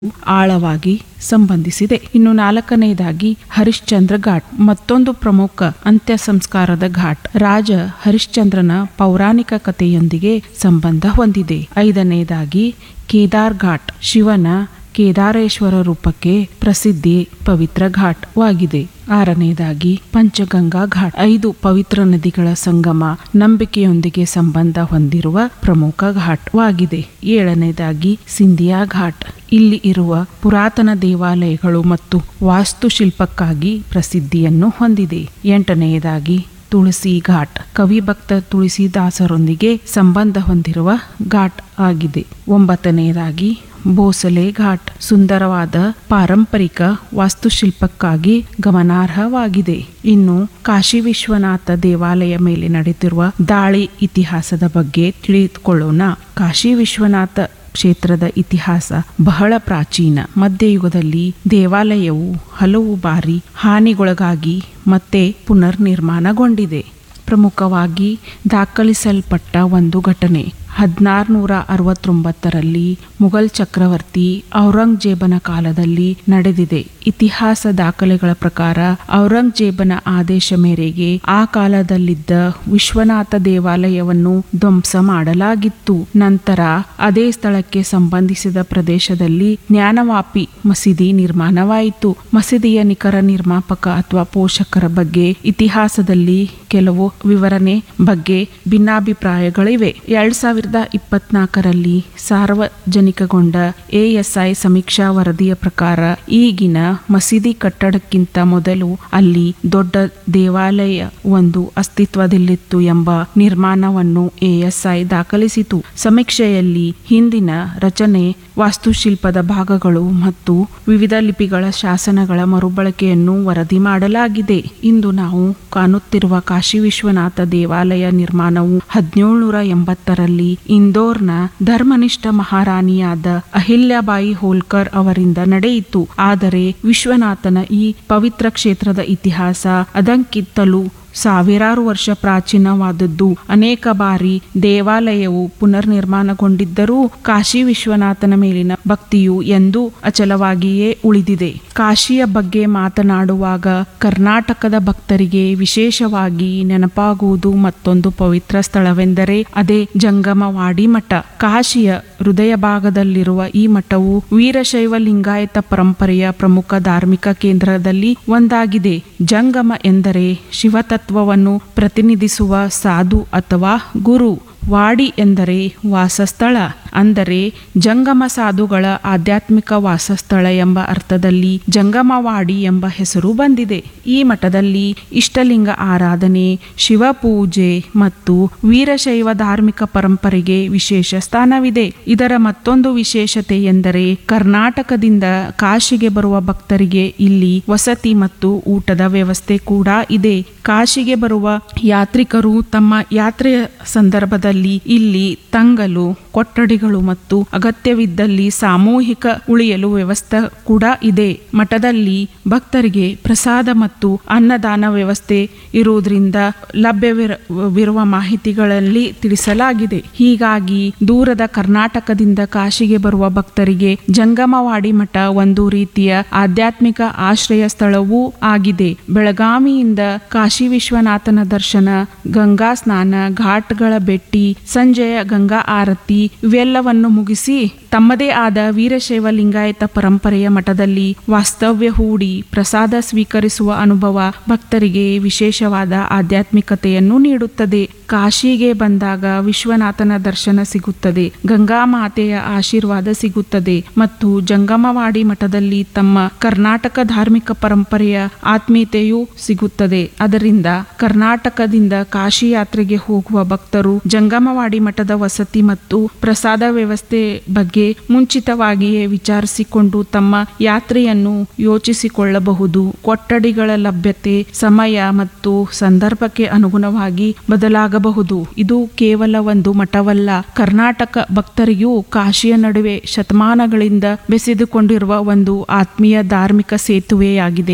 ಆಳವಾಗಿ ಸಂಬಂಧಿಸಿದೆ ಇನ್ನು ನಾಲ್ಕನೆಯದಾಗಿ ಹರಿಶ್ಚಂದ್ರ ಘಾಟ್ ಮತ್ತೊಂದು ಪ್ರಮುಖ ಅಂತ್ಯ ಸಂಸ್ಕಾರದ ಘಾಟ್ ರಾಜ ಹರಿಶ್ಚಂದ್ರನ ಪೌರಾಣಿಕ ಕಥೆಯೊಂದಿಗೆ ಸಂಬಂಧ ಹೊಂದಿದೆ ಐದನೆಯದಾಗಿ ಕೇದಾರ್ ಘಾಟ್ ಶಿವನ ಕೇದಾರೇಶ್ವರ ರೂಪಕ್ಕೆ ಪ್ರಸಿದ್ಧಿ ಪವಿತ್ರ ಘಾಟ್ವಾಗಿದೆ ಆರನೆಯದಾಗಿ ಪಂಚಗಂಗಾ ಘಾಟ್ ಐದು ಪವಿತ್ರ ನದಿಗಳ ಸಂಗಮ ನಂಬಿಕೆಯೊಂದಿಗೆ ಸಂಬಂಧ ಹೊಂದಿರುವ ಪ್ರಮುಖ ಘಾಟ್ವಾಗಿದೆ ಏಳನೇದಾಗಿ ಸಿಂಧಿಯಾ ಘಾಟ್ ಇಲ್ಲಿ ಇರುವ ಪುರಾತನ ದೇವಾಲಯಗಳು ಮತ್ತು ವಾಸ್ತುಶಿಲ್ಪಕ್ಕಾಗಿ ಪ್ರಸಿದ್ಧಿಯನ್ನು ಹೊಂದಿದೆ ಎಂಟನೆಯದಾಗಿ ತುಳಸಿ ಘಾಟ್ ಕವಿಭಕ್ತ ತುಳಸಿದಾಸರೊಂದಿಗೆ ಸಂಬಂಧ ಹೊಂದಿರುವ ಘಾಟ್ ಆಗಿದೆ ಒಂಬತ್ತನೆಯದಾಗಿ ಬೋಸಲೆ ಘಾಟ್ ಸುಂದರವಾದ ಪಾರಂಪರಿಕ ವಾಸ್ತುಶಿಲ್ಪಕ್ಕಾಗಿ ಗಮನಾರ್ಹವಾಗಿದೆ ಇನ್ನು ಕಾಶಿ ವಿಶ್ವನಾಥ ದೇವಾಲಯ ಮೇಲೆ ನಡೆದಿರುವ ದಾಳಿ ಇತಿಹಾಸದ ಬಗ್ಗೆ ತಿಳಿದುಕೊಳ್ಳೋಣ ಕಾಶಿ ವಿಶ್ವನಾಥ ಕ್ಷೇತ್ರದ ಇತಿಹಾಸ ಬಹಳ ಪ್ರಾಚೀನ ಮಧ್ಯಯುಗದಲ್ಲಿ ದೇವಾಲಯವು ಹಲವು ಬಾರಿ ಹಾನಿಗೊಳಗಾಗಿ ಮತ್ತೆ ಪುನರ್ನಿರ್ಮಾಣಗೊಂಡಿದೆ ಪ್ರಮುಖವಾಗಿ ದಾಖಲಿಸಲ್ಪಟ್ಟ ಒಂದು ಘಟನೆ ಹದಿನಾರುನೂರ ಅರವತ್ತೊಂಬತ್ತರಲ್ಲಿ ಮುಘಲ್ ಚಕ್ರವರ್ತಿ ಔರಂಗಜೇಬನ ಕಾಲದಲ್ಲಿ ನಡೆದಿದೆ ಇತಿಹಾಸ ದಾಖಲೆಗಳ ಪ್ರಕಾರ ಔರಂಗಜೇಬನ ಆದೇಶ ಮೇರೆಗೆ ಆ ಕಾಲದಲ್ಲಿದ್ದ ವಿಶ್ವನಾಥ ದೇವಾಲಯವನ್ನು ಧ್ವಂಸ ಮಾಡಲಾಗಿತ್ತು ನಂತರ ಅದೇ ಸ್ಥಳಕ್ಕೆ ಸಂಬಂಧಿಸಿದ ಪ್ರದೇಶದಲ್ಲಿ ಜ್ಞಾನವಾಪಿ ಮಸೀದಿ ನಿರ್ಮಾಣವಾಯಿತು ಮಸೀದಿಯ ನಿಖರ ನಿರ್ಮಾಪಕ ಅಥವಾ ಪೋಷಕರ ಬಗ್ಗೆ ಇತಿಹಾಸದಲ್ಲಿ ಕೆಲವು ವಿವರಣೆ ಬಗ್ಗೆ ಭಿನ್ನಾಭಿಪ್ರಾಯಗಳಿವೆ ಎರಡ್ ಸಾವಿರದ ಇಪ್ಪತ್ನಾಲ್ಕರಲ್ಲಿ ಸಾರ್ವಜನಿಕಗೊಂಡ ಎಎಸ್ಐ ಸಮೀಕ್ಷಾ ವರದಿಯ ಪ್ರಕಾರ ಈಗಿನ ಮಸೀದಿ ಕಟ್ಟಡಕ್ಕಿಂತ ಮೊದಲು ಅಲ್ಲಿ ದೊಡ್ಡ ದೇವಾಲಯ ಒಂದು ಅಸ್ತಿತ್ವದಲ್ಲಿತ್ತು ಎಂಬ ನಿರ್ಮಾಣವನ್ನು ಎಎಸ್ಐ ದಾಖಲಿಸಿತು ಸಮೀಕ್ಷೆಯಲ್ಲಿ ಹಿಂದಿನ ರಚನೆ ವಾಸ್ತುಶಿಲ್ಪದ ಭಾಗಗಳು ಮತ್ತು ವಿವಿಧ ಲಿಪಿಗಳ ಶಾಸನಗಳ ಮರುಬಳಕೆಯನ್ನು ವರದಿ ಮಾಡಲಾಗಿದೆ ಇಂದು ನಾವು ಕಾಣುತ್ತಿರುವ ಕಾಶಿ ವಿಶ್ವನಾಥ ದೇವಾಲಯ ನಿರ್ಮಾಣವು ಹದಿನೇಳುನೂರ ಎಂಬತ್ತರಲ್ಲಿ ಇಂದೋರ್ನ ಧರ್ಮನಿಷ್ಠ ಮಹಾರಾಣಿಯಾದ ಅಹಿಲ್ಯಾಬಾಯಿ ಹೋಲ್ಕರ್ ಅವರಿಂದ ನಡೆಯಿತು ಆದರೆ ವಿಶ್ವನಾಥನ ಈ ಪವಿತ್ರ ಕ್ಷೇತ್ರದ ಇತಿಹಾಸ ಅದಕ್ಕಿಂತಲೂ ಸಾವಿರಾರು ವರ್ಷ ಪ್ರಾಚೀನವಾದದ್ದು ಅನೇಕ ಬಾರಿ ದೇವಾಲಯವು ಪುನರ್ನಿರ್ಮಾಣಗೊಂಡಿದ್ದರೂ ಕಾಶಿ ವಿಶ್ವನಾಥನ ಮೇಲಿನ ಭಕ್ತಿಯು ಎಂದೂ ಅಚಲವಾಗಿಯೇ ಉಳಿದಿದೆ ಕಾಶಿಯ ಬಗ್ಗೆ ಮಾತನಾಡುವಾಗ ಕರ್ನಾಟಕದ ಭಕ್ತರಿಗೆ ವಿಶೇಷವಾಗಿ ನೆನಪಾಗುವುದು ಮತ್ತೊಂದು ಪವಿತ್ರ ಸ್ಥಳವೆಂದರೆ ಅದೇ ಜಂಗಮವಾಡಿ ಮಠ ಕಾಶಿಯ ಹೃದಯ ಭಾಗದಲ್ಲಿರುವ ಈ ಮಠವು ವೀರಶೈವ ಲಿಂಗಾಯತ ಪರಂಪರೆಯ ಪ್ರಮುಖ ಧಾರ್ಮಿಕ ಕೇಂದ್ರದಲ್ಲಿ ಒಂದಾಗಿದೆ ಜಂಗಮ ಎಂದರೆ ಶಿವತತ್ವವನ್ನು ಪ್ರತಿನಿಧಿಸುವ ಸಾಧು ಅಥವಾ ಗುರು ವಾಡಿ ಎಂದರೆ ವಾಸಸ್ಥಳ ಅಂದರೆ ಜಂಗಮ ಸಾಧುಗಳ ಆಧ್ಯಾತ್ಮಿಕ ವಾಸಸ್ಥಳ ಎಂಬ ಅರ್ಥದಲ್ಲಿ ಜಂಗಮವಾಡಿ ಎಂಬ ಹೆಸರು ಬಂದಿದೆ ಈ ಮಠದಲ್ಲಿ ಇಷ್ಟಲಿಂಗ ಆರಾಧನೆ ಶಿವಪೂಜೆ ಮತ್ತು ವೀರಶೈವ ಧಾರ್ಮಿಕ ಪರಂಪರೆಗೆ ವಿಶೇಷ ಸ್ಥಾನವಿದೆ ಇದರ ಮತ್ತೊಂದು ವಿಶೇಷತೆ ಎಂದರೆ ಕರ್ನಾಟಕದಿಂದ ಕಾಶಿಗೆ ಬರುವ ಭಕ್ತರಿಗೆ ಇಲ್ಲಿ ವಸತಿ ಮತ್ತು ಊಟದ ವ್ಯವಸ್ಥೆ ಕೂಡ ಇದೆ ಕಾಶಿಗೆ ಬರುವ ಯಾತ್ರಿಕರು ತಮ್ಮ ಯಾತ್ರೆಯ ಸಂದರ್ಭದಲ್ಲಿ ಇಲ್ಲಿ ತಂಗಲು ಕೊಠಡಿಗಳು ಮತ್ತು ಅಗತ್ಯವಿದ್ದಲ್ಲಿ ಸಾಮೂಹಿಕ ಉಳಿಯಲು ವ್ಯವಸ್ಥೆ ಕೂಡ ಇದೆ ಮಠದಲ್ಲಿ ಭಕ್ತರಿಗೆ ಪ್ರಸಾದ ಮತ್ತು ಅನ್ನದಾನ ವ್ಯವಸ್ಥೆ ಇರುವುದರಿಂದ ಲಭ್ಯವಿರುವ ಮಾಹಿತಿಗಳಲ್ಲಿ ತಿಳಿಸಲಾಗಿದೆ ಹೀಗಾಗಿ ದೂರದ ಕರ್ನಾಟಕದಿಂದ ಕಾಶಿಗೆ ಬರುವ ಭಕ್ತರಿಗೆ ಜಂಗಮವಾಡಿ ಮಠ ಒಂದು ರೀತಿಯ ಆಧ್ಯಾತ್ಮಿಕ ಆಶ್ರಯ ಸ್ಥಳವೂ ಆಗಿದೆ ಬೆಳಗಾವಿಯಿಂದ ಕಾಶಿ ವಿಶ್ವನಾಥನ ದರ್ಶನ ಗಂಗಾ ಸ್ನಾನ ಘಾಟ್ಗಳ ಭೇಟಿ ಸಂಜೆಯ ಗಂಗಾ ಆರತಿ ಇವೆಲ್ಲವನ್ನು ಮುಗಿಸಿ ತಮ್ಮದೇ ಆದ ವೀರಶೈವ ಲಿಂಗಾಯತ ಪರಂಪರೆಯ ಮಠದಲ್ಲಿ ವಾಸ್ತವ್ಯ ಹೂಡಿ ಪ್ರಸಾದ ಸ್ವೀಕರಿಸುವ ಅನುಭವ ಭಕ್ತರಿಗೆ ವಿಶೇಷವಾದ ಆಧ್ಯಾತ್ಮಿಕತೆಯನ್ನು ನೀಡುತ್ತದೆ ಕಾಶಿಗೆ ಬಂದಾಗ ವಿಶ್ವನಾಥನ ದರ್ಶನ ಸಿಗುತ್ತದೆ ಗಂಗಾ ಮಾತೆಯ ಆಶೀರ್ವಾದ ಸಿಗುತ್ತದೆ ಮತ್ತು ಜಂಗಮವಾಡಿ ಮಠದಲ್ಲಿ ತಮ್ಮ ಕರ್ನಾಟಕ ಧಾರ್ಮಿಕ ಪರಂಪರೆಯ ಆತ್ಮೀಯತೆಯೂ ಸಿಗುತ್ತದೆ ಅದರಿಂದ ಕರ್ನಾಟಕದಿಂದ ಕಾಶಿ ಯಾತ್ರೆಗೆ ಹೋಗುವ ಭಕ್ತರು ಜಂಗಮವಾಡಿ ಮಠದ ವಸತಿ ಮತ್ತು ಪ್ರಸಾದ ವ್ಯವಸ್ಥೆ ಬಗ್ಗೆ ಮುಂಚಿತವಾಗಿಯೇ ವಿಚಾರಿಸಿಕೊಂಡು ತಮ್ಮ ಯಾತ್ರೆಯನ್ನು ಯೋಚಿಸಿಕೊಳ್ಳಬಹುದು ಕೊಠಡಿಗಳ ಲಭ್ಯತೆ ಸಮಯ ಮತ್ತು ಸಂದರ್ಭಕ್ಕೆ ಅನುಗುಣವಾಗಿ ಬದಲಾಗಬಹುದು ಇದು ಕೇವಲ ಒಂದು ಮಠವಲ್ಲ ಕರ್ನಾಟಕ ಭಕ್ತರಿಗೂ ಕಾಶಿಯ ನಡುವೆ ಶತಮಾನಗಳಿಂದ ಬೆಸೆದುಕೊಂಡಿರುವ ಒಂದು ಆತ್ಮೀಯ ಧಾರ್ಮಿಕ ಸೇತುವೆಯಾಗಿದೆ